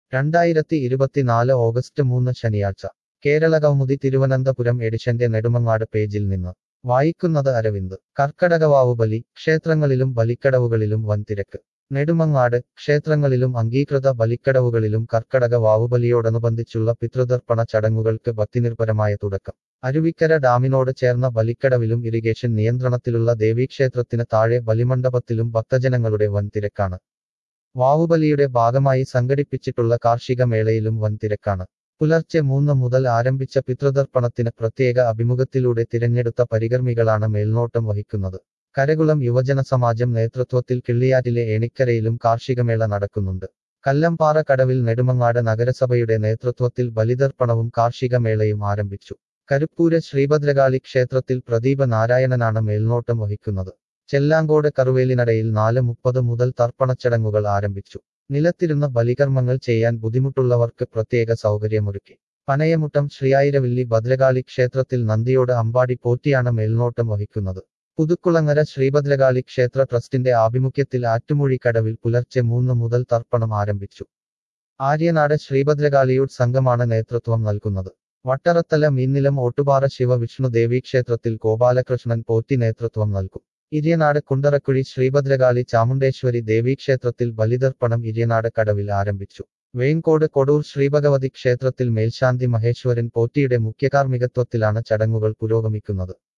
രണ്ടായിരത്തി ഇരുപത്തിനാല് ഓഗസ്റ്റ് മൂന്ന് ശനിയാഴ്ച കേരള കൗമുദി തിരുവനന്തപുരം എഡിഷന്റെ നെടുമങ്ങാട് പേജിൽ നിന്ന് വായിക്കുന്നത് അരവിന്ദ് കർക്കടകവാവു ബലി ക്ഷേത്രങ്ങളിലും ബലിക്കടവുകളിലും വൻ തിരക്ക് നെടുമങ്ങാട് ക്ഷേത്രങ്ങളിലും അംഗീകൃത ബലിക്കടവുകളിലും കർക്കടക വാവുബലിയോടനുബന്ധിച്ചുള്ള പിതൃതർപ്പണ ചടങ്ങുകൾക്ക് ഭക്തിനിർഭരമായ തുടക്കം അരുവിക്കര ഡാമിനോട് ചേർന്ന ബലിക്കടവിലും ഇറിഗേഷൻ നിയന്ത്രണത്തിലുള്ള ദേവീക്ഷേത്രത്തിന് താഴെ ബലിമണ്ഡപത്തിലും ഭക്തജനങ്ങളുടെ വൻ തിരക്കാണ് വാവുബലിയുടെ ഭാഗമായി സംഘടിപ്പിച്ചിട്ടുള്ള കാർഷിക മേളയിലും വൻ തിരക്കാണ് പുലർച്ചെ മൂന്ന് മുതൽ ആരംഭിച്ച പിതൃതർപ്പണത്തിന് പ്രത്യേക അഭിമുഖത്തിലൂടെ തിരഞ്ഞെടുത്ത പരികർമ്മികളാണ് മേൽനോട്ടം വഹിക്കുന്നത് കരകുളം യുവജന സമാജം നേതൃത്വത്തിൽ കിള്ളിയാറ്റിലെ ഏണിക്കരയിലും കാർഷികമേള നടക്കുന്നുണ്ട് കല്ലമ്പാറ കടവിൽ നെടുമങ്ങാട് നഗരസഭയുടെ നേതൃത്വത്തിൽ ബലിതർപ്പണവും കാർഷികമേളയും ആരംഭിച്ചു കരുപ്പൂര് ശ്രീഭദ്രകാളി ക്ഷേത്രത്തിൽ പ്രദീപ നാരായണനാണ് മേൽനോട്ടം വഹിക്കുന്നത് ചെല്ലാങ്കോട് കറുവേലിനടയിൽ നാല് മുപ്പത് മുതൽ തർപ്പണച്ചടങ്ങുകൾ ആരംഭിച്ചു നിലത്തിരുന്ന ബലികർമ്മങ്ങൾ ചെയ്യാൻ ബുദ്ധിമുട്ടുള്ളവർക്ക് പ്രത്യേക സൗകര്യമൊരുക്കി പനയമുട്ടം ശ്രീയായിരവില്ലി ഭദ്രകാളി ക്ഷേത്രത്തിൽ നന്ദിയോട് അമ്പാടി പോറ്റിയാണ് മേൽനോട്ടം വഹിക്കുന്നത് പുതുക്കുളങ്ങര ശ്രീഭദ്രകാളി ക്ഷേത്ര ട്രസ്റ്റിന്റെ ആഭിമുഖ്യത്തിൽ ആറ്റുമൂഴി കടവിൽ പുലർച്ചെ മൂന്ന് മുതൽ തർപ്പണം ആരംഭിച്ചു ആര്യനാട് ശ്രീഭദ്രകാളിയൂർ സംഘമാണ് നേതൃത്വം നൽകുന്നത് വട്ടറത്തല മീന്നിലം ഓട്ടുപാറ ശിവ വിഷ്ണു ദേവീക്ഷേത്രത്തിൽ ഗോപാലകൃഷ്ണൻ പോറ്റി നേതൃത്വം നൽകും ഇര്യനാട് കുണ്ടറക്കുഴി ശ്രീഭദ്രകാളി ചാമുണ്ടേശ്വരി ദേവീക്ഷേത്രത്തിൽ ബലിതർപ്പണം ഇര്യനാട് കടവിൽ ആരംഭിച്ചു വേങ്കോട് കൊടൂർ ശ്രീഭഗവതി ക്ഷേത്രത്തിൽ മേൽശാന്തി മഹേശ്വരൻ പോറ്റിയുടെ മുഖ്യകാർമ്മികത്വത്തിലാണ് ചടങ്ങുകൾ പുരോഗമിക്കുന്നത്